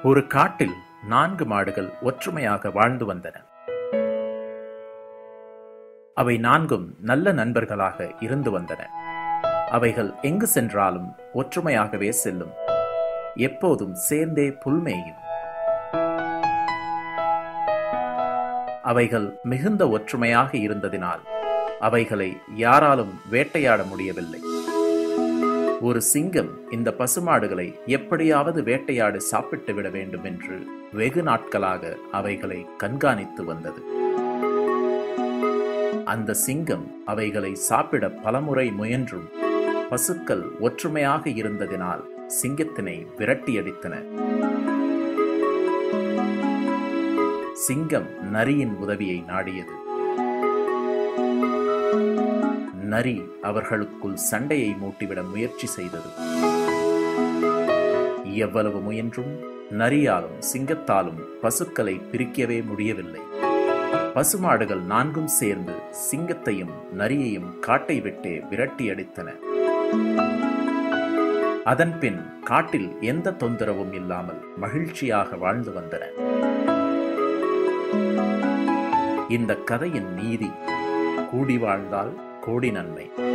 ஒரு காட்டில் நான்கு மாடுகள் ஒற்றுமையாக வாழ்ந்து வந்தன அவை நான்கும் நல்ல நண்பர்களாக இருந்து வந்தன அவைகள் எங்கு சென்றாலும் ஒற்றுமையாகவே செல்லும் எப்போதும் சேர்ந்தே புல்மேயும் அவைகள் மிகுந்த ஒற்றுமையாக இருந்ததினால் அவைகளை யாராலும் வேட்டையாட முடியவில்லை ஒரு சிங்கம் இந்த பசுமாடுகளை எப்படியாவது வேட்டையாடி சாப்பிட்டு விட வேண்டும் என்று வெகு நாட்களாக அவைகளை கண்காணித்து வந்தது அந்த சிங்கம் அவைகளை சாப்பிட பலமுறை முயன்றும் பசுக்கள் ஒற்றுமையாக இருந்ததினால் சிங்கத்தினை விரட்டியடித்தன சிங்கம் நரியின் உதவியை நாடியது நரி அவர்களுக்குள் சண்டையை மூட்டிவிட முயற்சி செய்தது எவ்வளவு முயன்றும் நரியாலும் சிங்கத்தாலும் பசுக்களை பிரிக்கவே முடியவில்லை பசுமாடுகள் நான்கும் சேர்ந்து சிங்கத்தையும் நரியையும் காட்டை விட்டே விரட்டி அடித்தன அதன்பின் காட்டில் எந்த தொந்தரவும் இல்லாமல் மகிழ்ச்சியாக வாழ்ந்து வந்தன இந்த கதையின் நீதி கூடி வாழ்ந்தால் கோடி நன்மை